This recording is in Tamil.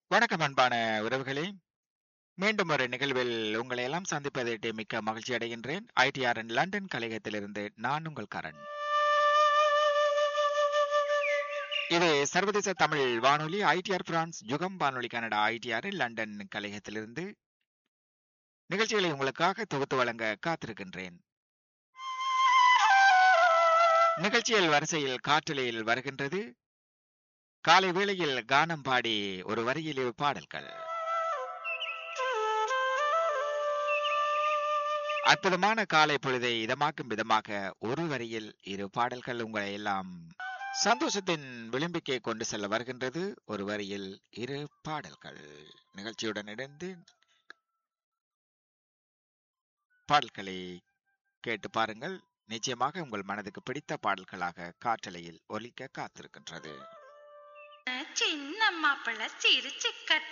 வணக்கம் அன்பான உறவுகளே மீண்டும் ஒரு நிகழ்வில் உங்களை எல்லாம் சந்திப்பதற்கு மிக்க மகிழ்ச்சி அடைகின்றேன் ஐடிஆர்என் லண்டன் கலையகத்திலிருந்து நான் உங்கள் கரண் இது சர்வதேச தமிழ் வானொலி ஐடிஆர் பிரான்ஸ் யுகம் வானொலி கனடா ஐடிஆர் லண்டன் கலையகத்திலிருந்து நிகழ்ச்சிகளை உங்களுக்காக தொகுத்து வழங்க காத்திருக்கின்றேன் நிகழ்ச்சியில் வரிசையில் காற்றலையில் வருகின்றது காலை வேளையில் கானம் பாடி ஒரு வரியில் இரு பாடல்கள் அற்புதமான காலை பொழுதை இதமாக்கும் விதமாக ஒரு வரியில் இரு பாடல்கள் உங்களை எல்லாம் சந்தோஷத்தின் விளிம்பிக்கே கொண்டு செல்ல வருகின்றது ஒரு வரியில் இரு பாடல்கள் நிகழ்ச்சியுடன் இணைந்து பாடல்களை கேட்டு பாருங்கள் நிச்சயமாக உங்கள் மனதுக்கு பிடித்த பாடல்களாக காற்றலையில் ஒலிக்க காத்திருக்கின்றது சின்ன மாப்பிள்ள சிரிச்சு கட்ட